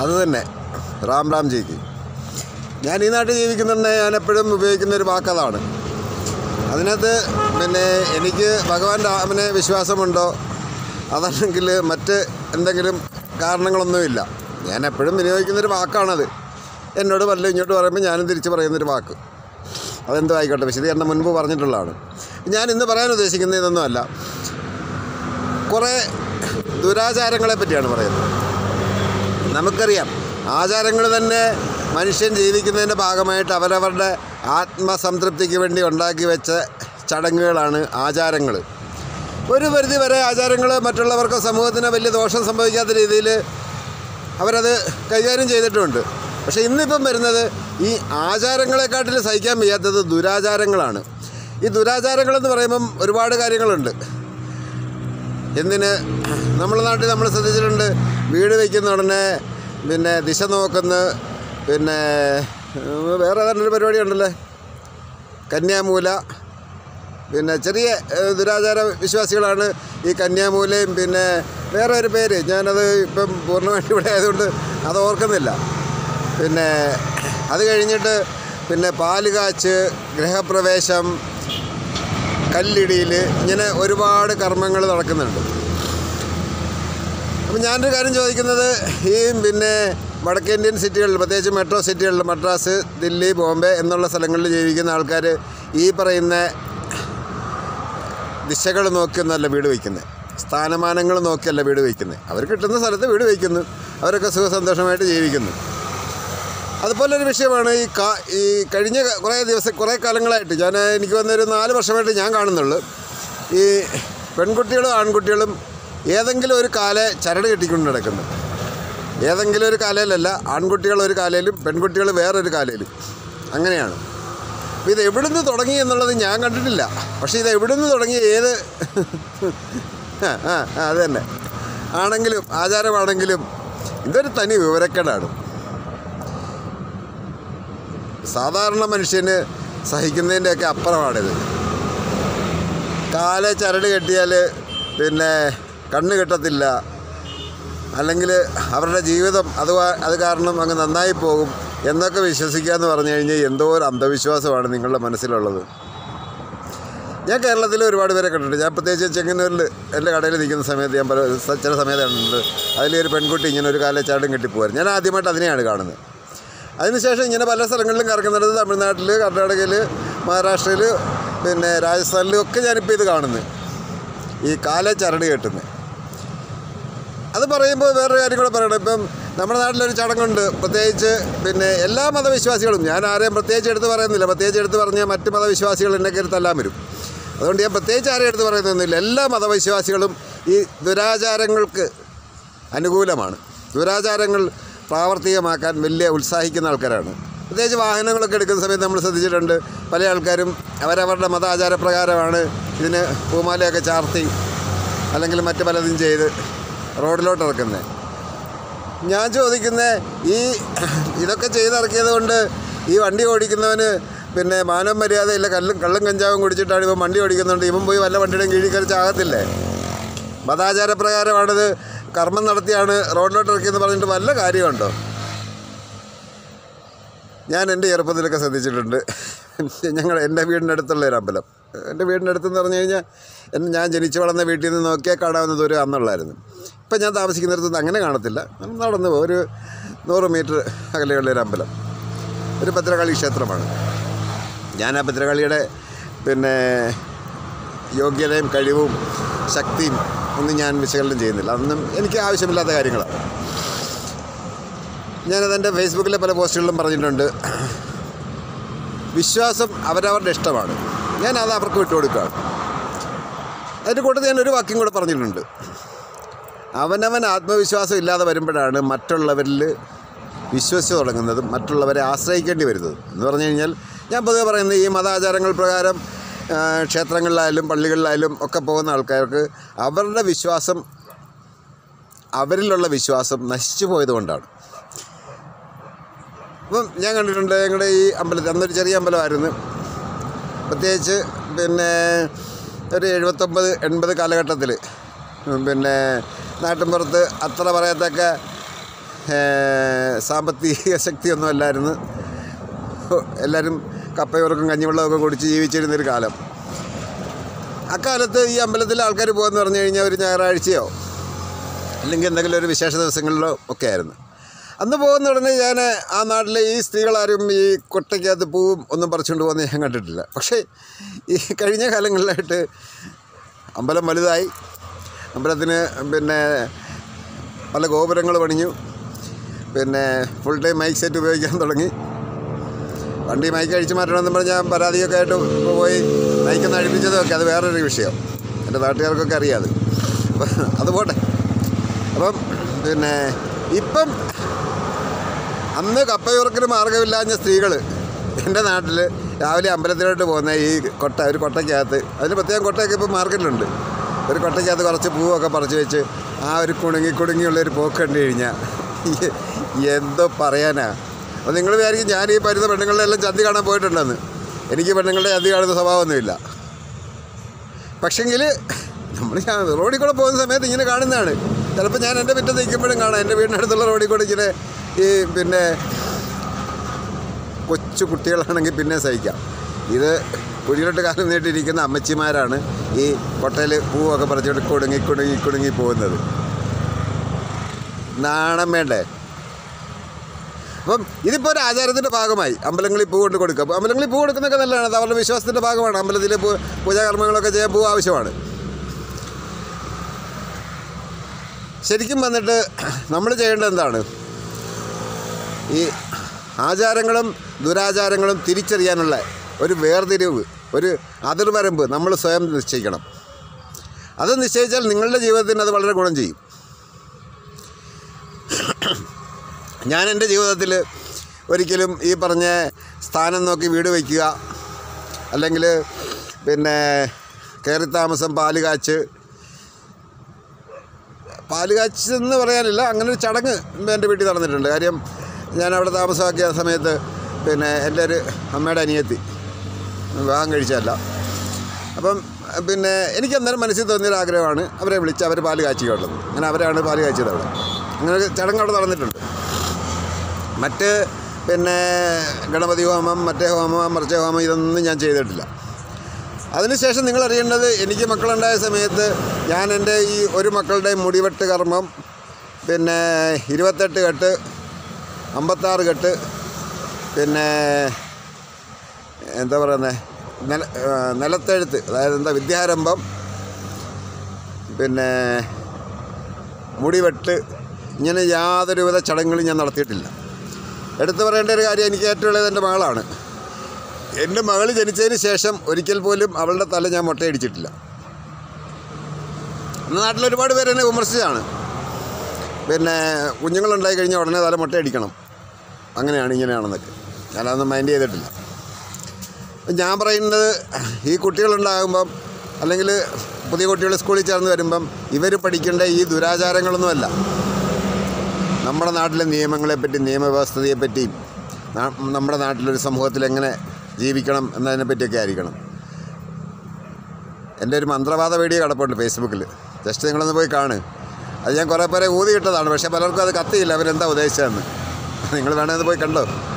അത് തന്നെ റാം റാം ജിക്ക് ഞാൻ ഈ നാട്ടിൽ ജീവിക്കുന്നുണ്ട് ഞാൻ എപ്പോഴും ഉപയോഗിക്കുന്ന ഒരു വാക്കതാണ് അതിനകത്ത് പിന്നെ എനിക്ക് ഭഗവാൻ രാമനെ വിശ്വാസമുണ്ടോ അതല്ലെങ്കിൽ മറ്റ് എന്തെങ്കിലും കാരണങ്ങളൊന്നുമില്ല ഞാൻ എപ്പോഴും വിനിയോഗിക്കുന്നൊരു വാക്കാണത് എന്നോട് വല്ല ഇങ്ങോട്ട് പറയുമ്പോൾ ഞാനും തിരിച്ച് പറയുന്നൊരു വാക്ക് അതെന്തോ ആയിക്കോട്ടെ വിശദീകരണം മുൻപ് പറഞ്ഞിട്ടുള്ളതാണ് ഞാൻ ഇന്ന് പറയാൻ ഉദ്ദേശിക്കുന്നത് ഇതൊന്നുമല്ല കുറേ ദുരാചാരങ്ങളെ പറ്റിയാണ് പറയുന്നത് നമുക്കറിയാം ആചാരങ്ങൾ തന്നെ മനുഷ്യൻ ജീവിക്കുന്നതിൻ്റെ ഭാഗമായിട്ട് അവരവരുടെ ആത്മസംതൃപ്തിക്ക് വേണ്ടി ഉണ്ടാക്കി വെച്ച ചടങ്ങുകളാണ് ആചാരങ്ങൾ ഒരു പരിധി വരെ ആചാരങ്ങൾ മറ്റുള്ളവർക്ക് സമൂഹത്തിന് വലിയ ദോഷം സംഭവിക്കാത്ത രീതിയിൽ അവരത് കൈകാര്യം ചെയ്തിട്ടുമുണ്ട് പക്ഷേ ഇന്നിപ്പം വരുന്നത് ഈ ആചാരങ്ങളെക്കാട്ടിൽ സഹിക്കാൻ വയ്യാത്തത് ദുരാചാരങ്ങളാണ് ഈ ദുരാചാരങ്ങളെന്ന് പറയുമ്പം ഒരുപാട് കാര്യങ്ങളുണ്ട് എന്തിന് നമ്മുടെ നാട്ടിൽ നമ്മൾ ശ്രദ്ധിച്ചിട്ടുണ്ട് വീട് വയ്ക്കുന്ന ഉടനെ പിന്നെ ദിശ നോക്കുന്ന പിന്നെ ഏഹ്, വേറെ ഏതാണ്ട് ഒരു പരിപാടി ഉണ്ടല്ലേ കന്യാമൂല പിന്നെ ചെറിയ ഏഹ്, ദുരാചാര വിശ്വാസികളാണ് ഈ കന്യാമൂലയും പിന്നെ വേറെ ഒരു പേര് ഞാനത് ഇപ്പം പൂർണ്ണമായിട്ട് ഇവിടെ ആയതുകൊണ്ട് അത് ഓർക്കുന്നില്ല പിന്നെ അത് കഴിഞ്ഞിട്ട് പിന്നെ പാല് കാച്ച് ഗൃഹപ്രവേശം കല്ലിടിയിൽ ഇങ്ങനെ ഒരുപാട് കർമ്മങ്ങൾ നടക്കുന്നുണ്ട് അപ്പം ഞാനൊരു കാര്യം ചോദിക്കുന്നത് ഈ പിന്നെ വടക്കേന്ത്യൻ സിറ്റികളിൽ പ്രത്യേകിച്ച് മെട്രോ സിറ്റികളിൽ മദ്രാസ് ദില്ലി ബോംബെ എന്നുള്ള സ്ഥലങ്ങളിൽ ജീവിക്കുന്ന ആൾക്കാർ ഈ പറയുന്ന ദിശകൾ നോക്കിയൊന്നല്ല വീട് വയ്ക്കുന്നത് സ്ഥാനമാനങ്ങൾ നോക്കിയല്ല വീട് വയ്ക്കുന്നത് അവർ കിട്ടുന്ന സ്ഥലത്ത് വീട് വയ്ക്കുന്നു അവരൊക്കെ സുഖസന്തോഷമായിട്ട് ജീവിക്കുന്നു അതുപോലെ ഒരു വിഷയമാണ് ഈ കാ ഈ കഴിഞ്ഞ കുറേ ദിവസം കുറേ കാലങ്ങളായിട്ട് ഞാൻ എനിക്ക് വന്നൊരു നാല് വർഷമായിട്ട് ഞാൻ കാണുന്നുള്ളൂ ഈ പെൺകുട്ടികളും ആൺകുട്ടികളും ഏതെങ്കിലും ഒരു കാലെ ചരട് കെട്ടിക്കൊണ്ട് നടക്കുന്നു ഏതെങ്കിലും ഒരു കാലയിലല്ല ആൺകുട്ടികൾ ഒരു കാലയിലും പെൺകുട്ടികൾ വേറൊരു കാലയിലും അങ്ങനെയാണ് അപ്പോൾ ഇത് എവിടുന്ന് തുടങ്ങി എന്നുള്ളത് ഞാൻ കണ്ടിട്ടില്ല പക്ഷേ ഇത് എവിടുന്ന് തുടങ്ങി ഏത് ആ ആ ആ, അത് തന്നെ ആണെങ്കിലും ആചാരമാണെങ്കിലും ഇതൊരു തനി വിവരക്കേടാണ് സാധാരണ മനുഷ്യന് സഹിക്കുന്നതിൻ്റെയൊക്കെ അപ്പുറമാണിത് കാലെ ചരട് കെട്ടിയാൽ പിന്നെ കണ്ണ് കിട്ടത്തില്ല അല്ലെങ്കിൽ അവരുടെ ജീവിതം അത് വാ- അത് കാരണം അങ്ങ് നന്നായി പോകും എന്നൊക്കെ വിശ്വസിക്കുക എന്ന് പറഞ്ഞു കഴിഞ്ഞാൽ എന്തോ ഒരു അന്ധവിശ്വാസമാണ് നിങ്ങളുടെ മനസ്സിലുള്ളത് ഞാൻ കേരളത്തിൽ ഒരുപാട് പേരെ കണ്ടിട്ടുണ്ട് ഞാൻ പ്രത്യേകിച്ച് ചെങ്ങന്നൂരിൽ എൻ്റെ കടയിൽ നിൽക്കുന്ന സമയത്ത് ഞാൻ പല സ- ചില സമയത്ത് കണ്ടിട്ടുണ്ട് അതിലൊരു പെൺകുട്ടി ഇങ്ങനെ ഒരു കാലെ ചാടും കെട്ടിപ്പോവാൻ ഞാൻ ആദ്യമായിട്ട് അതിനെയാണ് കാണുന്നത് അതിനുശേഷം ഇങ്ങനെ പല സ്ഥലങ്ങളിലും കറങ്ങുന്നത് തമിഴ്നാട്ടിൽ കർണാടകയിൽ മഹാരാഷ്ട്രയിൽ പിന്നെ രാജസ്ഥാനിലും ഒക്കെ ഞാനിപ്പോൾ ഇത് കാണുന്നത് ഈ കാലെ ചരട് കെട്ടുന്നത് അത് പറയുമ്പോൾ വേറൊരു കാര്യം കൂടെ പറയണം ഇപ്പം നമ്മുടെ നാട്ടിലൊരു ചടങ്ങുണ്ട് പ്രത്യേകിച്ച് പിന്നെ എല്ലാ മതവിശ്വാസികളും ഞാൻ ആരെയും പ്രത്യേകിച്ച് എടുത്ത് പറയുന്നില്ല പ്രത്യേകിച്ച് എടുത്ത് പറഞ്ഞാൽ മറ്റ് മതവിശ്വാസികൾ എന്നെ കയറി തല്ലാൻ വരും അതുകൊണ്ട് ഞാൻ പ്രത്യേകിച്ച് ആരെയും എടുത്ത് പറയുന്നൊന്നുമില്ല എല്ലാ മതവിശ്വാസികളും ഈ ദുരാചാരങ്ങൾക്ക് അനുകൂലമാണ് ദുരാചാരങ്ങൾ പ്രാവർത്തികമാക്കാൻ വലിയ ഉത്സാഹിക്കുന്ന ആൾക്കാരാണ് പ്രത്യേകിച്ച് വാഹനങ്ങളൊക്കെ എടുക്കുന്ന സമയത്ത് നമ്മൾ ശ്രദ്ധിച്ചിട്ടുണ്ട് പല ആൾക്കാരും അവരവരുടെ മതാചാരപ്രകാരമാണ് ഇതിന് പൂമാലയൊക്കെ ചാർത്തി അല്ലെങ്കിൽ മറ്റ് പലതും ചെയ്ത് റോഡിലോട്ട് ഇറക്കുന്നത് ഞാൻ ചോദിക്കുന്നത് ഈ ഇതൊക്കെ ചെയ്തിറക്കിയത് കൊണ്ട് ഈ വണ്ടി ഓടിക്കുന്നവന് പിന്നെ മാനവ മര്യാദയില്ല കല്ലും കള്ളും കഞ്ചാവും കുടിച്ചിട്ടാണ് ഇവൻ വണ്ടി ഓടിക്കുന്നുണ്ട് ഇവൻ പോയി വല്ല വണ്ടിയുടെയും കീഴിൽ കയറി ചാകത്തില്ലേ മതാചാരപ്രകാരമാണിത് കർമ്മം നടത്തിയാണ് റോഡിലോട്ട് ഇറക്കിയെന്ന് പറഞ്ഞിട്ട് വല്ല കാര്യമുണ്ടോ ഞാൻ എൻ്റെ ചെറുപ്പത്തിലൊക്കെ ശ്രദ്ധിച്ചിട്ടുണ്ട് ഞങ്ങൾ എൻ്റെ വീടിൻ്റെ അടുത്തുള്ള ഒരു അമ്പലം എൻ്റെ വീടിൻ്റെ അടുത്തെന്ന് പറഞ്ഞു കഴിഞ്ഞാൽ എന്നെ ഞാൻ ജനിച്ചു വളർന്ന വീട്ടിൽ നിന്ന് നോക്കിയാൽ കാണാവുന്ന ദൂരം അന്നുള്ളായിരുന്നു ഇപ്പം ഞാൻ താമസിക്കുന്നിടത്ത് അങ്ങനെ കാണത്തില്ല നമ്മൾ നടന്നു പോകും ഒരു നൂറ് മീറ്റർ അകലെയുള്ള ഒരു അമ്പലം ഒരു ഭദ്രകാളി ക്ഷേത്രമാണ് ഞാൻ ആ ഭദ്രകാളിയുടെ പിന്നെ യോഗ്യതയും കഴിവും ശക്തിയും ഒന്നും ഞാൻ വിശകലനം ചെയ്യുന്നില്ല അതൊന്നും എനിക്ക് ആവശ്യമില്ലാത്ത കാര്യങ്ങളാണ് ഞാനതെൻ്റെ ഫേസ്ബുക്കിലെ പല പോസ്റ്റുകളിലും പറഞ്ഞിട്ടുണ്ട് വിശ്വാസം അവരവരുടെ ഇഷ്ടമാണ് ഞാൻ അത് അവർക്ക് വിട്ടുകൊടുക്കുകയാണ് അതിൻ്റെ കൂട്ടത്തിൽ ഞാൻ ഒരു വാക്യം കൂടെ പറഞ്ഞിട്ടുണ്ട് അവനവൻ ആത്മവിശ്വാസം ഇല്ലാതെ വരുമ്പോഴാണ് മറ്റുള്ളവരിൽ വിശ്വസിച്ച് തുടങ്ങുന്നതും മറ്റുള്ളവരെ ആശ്രയിക്കേണ്ടി വരുന്നത് എന്ന് പറഞ്ഞു കഴിഞ്ഞാൽ ഞാൻ പൊതുവെ പറയുന്നത് ഈ മതാചാരങ്ങൾ പ്രകാരം ആ, ക്ഷേത്രങ്ങളിലായാലും പള്ളികളിലായാലും ഒക്കെ പോകുന്ന ആൾക്കാർക്ക് അവരുടെ വിശ്വാസം അവരിലുള്ള വിശ്വാസം നശിച്ചു പോയതുകൊണ്ടാണ് അപ്പം ഞാൻ കണ്ടിട്ടുണ്ട് ഞങ്ങളുടെ ഈ അമ്പലത്തിൽ അന്നൊരു ചെറിയ അമ്പലമായിരുന്നു പ്രത്യേകിച്ച് പിന്നെ ഒരു എഴുപത്തൊമ്പത് എൺപത് കാലഘട്ടത്തിൽ പിന്നെ നാട്ടിൻപുറത്ത് അത്ര പറയത്തക്ക ഏഹ്, സാമ്പത്തിക ശക്തിയൊന്നും അല്ലായിരുന്നു എല്ലാവരും കപ്പയോർക്കും കഞ്ഞിവെള്ളമൊക്കെ കുടിച്ച് ജീവിച്ചിരുന്നൊരു കാലം അക്കാലത്ത് ഈ അമ്പലത്തിൽ ആൾക്കാർ പോകുമെന്ന് പറഞ്ഞു കഴിഞ്ഞാൽ ഒരു ഞായറാഴ്ചയോ അല്ലെങ്കിൽ എന്തെങ്കിലും ഒരു വിശേഷ ദിവസങ്ങളിലോ ഒക്കെ ആയിരുന്നു അന്ന് പോകുന്ന ഉടനെ ഞാൻ ആ നാട്ടിലെ ഈ സ്ത്രീകളാരും ഈ കൊട്ടയ്ക്കകത്ത് പൂവും ഒന്നും പറിച്ചുകൊണ്ട് പോകുന്നത് ഞാൻ കണ്ടിട്ടില്ല പക്ഷേ ഈ കഴിഞ്ഞ കാലങ്ങളിലായിട്ട് അമ്പലം വലുതായി അമ്പലത്തിന് പിന്നെ പല ഗോപുരങ്ങൾ പണിഞ്ഞു പിന്നെ ഫുൾ ടൈം മൈക്ക് സെറ്റ് ഉപയോഗിക്കാൻ തുടങ്ങി വണ്ടി മൈക്ക് അഴിച്ചു മാറ്റണമെന്ന് പറഞ്ഞാൽ പരാതിയൊക്കെ ആയിട്ട് പോയി മൈക്കൊന്ന് അഴിപ്പിച്ചതൊക്കെ അത് വേറൊരു വിഷയം എൻ്റെ നാട്ടുകാർക്കൊക്കെ അറിയാം അത് അപ്പം അത് പോട്ടെ അപ്പം പിന്നെ ഇപ്പം അന്ന് കപ്പയുറക്കിന് മാർഗ്ഗമില്ലാഞ്ഞ സ്ത്രീകൾ എൻ്റെ നാട്ടിൽ രാവിലെ അമ്പലത്തിലോട്ട് പോകുന്ന ഈ കൊട്ട ഒരു കൊട്ടയ്ക്കകത്ത് അതിന് പ്രത്യേകം കൊട്ടയൊക്കെ ഇപ്പോൾ മാർക്കറ്റിലുണ്ട് ഒരു കൊട്ടയ്ക്കകത്ത് കുറച്ച് പൂവൊക്കെ പറിച്ച് വെച്ച് ആ ഒരു കുണുങ്ങി കുടുങ്ങിയുള്ള ഒരു പോക്ക് കണ്ടു കഴിഞ്ഞാൽ എന്തോ പറയാനാ അപ്പോൾ നിങ്ങൾ വിചാരിക്കും ഞാൻ ഈ പരുന്ന പെണ്ണുങ്ങളുടെ എല്ലാം ചന്തി കാണാൻ പോയിട്ടുണ്ടെന്ന് എനിക്ക് പെണ്ണുങ്ങളുടെ ചന്തി കാണുന്ന സ്വഭാവമൊന്നുമില്ല പക്ഷെങ്കിൽ നമ്മൾ ഞാൻ റോഡിൽ കൂടെ പോകുന്ന സമയത്ത് ഇങ്ങനെ കാണുന്നതാണ് ചിലപ്പോൾ ഞാൻ എൻ്റെ മുറ്റത്ത് നിൽക്കുമ്പോഴും കാണാം എൻ്റെ വീടിനടുത്തുള്ള റോഡിൽ കൂടെ ഇങ്ങനെ ഈ പിന്നെ കൊച്ചു കുട്ടികളാണെങ്കിൽ പിന്നെ സഹിക്കാം ഇത് കുഴിയിലോട്ട് കാലം നീട്ടിയിരിക്കുന്ന അമ്മച്ചിമാരാണ് ഈ കൊട്ടയിൽ പൂവൊക്കെ പറിച്ചുകൊണ്ട് കുടുങ്ങി കുടുങ്ങി കുടുങ്ങി പോകുന്നത് നാണം വേണ്ടേ അപ്പം ഇതിപ്പോൾ ഒരു ആചാരത്തിൻ്റെ ഭാഗമായി അമ്പലങ്ങളിൽ പൂ കൊണ്ട് കൊടുക്കുക അപ്പോൾ അമ്പലങ്ങളിൽ പൂ കൊടുക്കുന്നതൊക്കെ നല്ലതാണ് അത് അവരുടെ വിശ്വാസത്തിൻ്റെ ഭാഗമാണ് അമ്പലത്തിൽ പൂ പൂജാകർമ്മങ്ങളൊക്കെ ചെയ്യാൻ പൂ ആവശ്യമാണ് ശരിക്കും വന്നിട്ട് നമ്മൾ ചെയ്യേണ്ടത് എന്താണ് ഈ ആചാരങ്ങളും ദുരാചാരങ്ങളും തിരിച്ചറിയാനുള്ള ഒരു വേർതിരിവ് ഒരു അതിർവരമ്പ് നമ്മൾ സ്വയം നിശ്ചയിക്കണം അത് നിശ്ചയിച്ചാൽ നിങ്ങളുടെ ജീവിതത്തിന് അത് വളരെ ഗുണം ചെയ്യും ഞാൻ എൻ്റെ ജീവിതത്തിൽ ഒരിക്കലും ഈ പറഞ്ഞ സ്ഥാനം നോക്കി വീട് വയ്ക്കുക അല്ലെങ്കിൽ പിന്നെ കയറി താമസം പാല് കാച്ച് പാല് കാച്ചെന്ന് പറയാനില്ല അങ്ങനെ ഒരു ചടങ്ങ് എൻ്റെ വീട്ടിൽ നടന്നിട്ടുണ്ട് കാര്യം ഞാൻ അവിടെ താമസമാക്കിയ സമയത്ത് പിന്നെ എൻ്റെ ഒരു അമ്മയുടെ അനിയത്തി വിവാഹം കഴിച്ചതല്ല അപ്പം പിന്നെ എനിക്ക് അന്നേരം മനസ്സിൽ തോന്നിയൊരു ആഗ്രഹമാണ് അവരെ വിളിച്ച് അവർ പാല് കാച്ചിക്കൊള്ളുന്നത് അങ്ങനെ അവരാണ് പാല് കാച്ചിയത് അവിടെ അങ്ങനെ ഒരു ചടങ്ങ് അവിടെ നടന്നിട്ടുണ്ട് മറ്റ് പിന്നെ ഗണപതി ഹോമം മറ്റേ ഹോമം മറിച്ച ഹോമം ഇതൊന്നും ഞാൻ ചെയ്തിട്ടില്ല അതിനുശേഷം നിങ്ങൾ അറിയേണ്ടത് എനിക്ക് മക്കളുണ്ടായ സമയത്ത് ഞാൻ എൻ്റെ ഈ ഒരു മക്കളുടെ മുടിവെട്ട് കർമ്മം പിന്നെ ഇരുപത്തെട്ട് കെട്ട് അമ്പത്താറ് കെട്ട് പിന്നെ എന്താ പറയുന്നത് നില ആ, നിലത്തെഴുത്ത് അതായത് എന്താ വിദ്യാരംഭം പിന്നെ മുടിവെട്ട് ഇങ്ങനെ യാതൊരുവിധ ചടങ്ങുകളും ഞാൻ നടത്തിയിട്ടില്ല എടുത്തു പറയേണ്ട ഒരു കാര്യം എനിക്ക് ഏറ്റവും ഉള്ളത് എൻ്റെ മകളാണ് എൻ്റെ മകൾ ജനിച്ചതിന് ശേഷം ഒരിക്കൽ പോലും അവളുടെ തല ഞാൻ മുട്ടയടിച്ചിട്ടില്ല ഇന്ന് നാട്ടിൽ ഒരുപാട് പേര് എന്നെ വിമർശിച്ചതാണ് പിന്നെ കുഞ്ഞുങ്ങളുണ്ടായി കഴിഞ്ഞാൽ ഉടനെ തല മുട്ടയടിക്കണം അങ്ങനെയാണ് ഇങ്ങനെയാണെന്നൊക്കെ ഞാനതൊന്നും മൈൻഡ് ചെയ്തിട്ടില്ല ഞാൻ പറയുന്നത് ഈ കുട്ടികളുണ്ടാകുമ്പം അല്ലെങ്കിൽ പുതിയ കുട്ടികൾ സ്കൂളിൽ ചേർന്ന് വരുമ്പം ഇവർ പഠിക്കേണ്ട ഈ ദുരാചാരങ്ങളൊന്നുമല്ല നമ്മുടെ നാട്ടിലെ നിയമങ്ങളെപ്പറ്റി നിയമവ്യവസ്ഥതയെപ്പറ്റിയും നാ- നമ്മുടെ നാട്ടിലൊരു സമൂഹത്തിൽ എങ്ങനെ ജീവിക്കണം എന്നതിനെ പറ്റിയൊക്കെ ആയിരിക്കണം എൻ്റെ ഒരു മന്ത്രവാദ വീഡിയോ കിടപ്പുണ്ട് ഫേസ്ബുക്കിൽ ജസ്റ്റ് നിങ്ങളൊന്ന് പോയി കാണ് അത് ഞാൻ കുറേ പേരെ ഊതി ഇട്ടതാണ് പക്ഷേ പലർക്കും അത് കത്തിയില്ല അവരെന്താ ഉദ്ദേശിച്ചതെന്ന് നിങ്ങൾ വേണമെന്ന് പോയി കണ്ടോ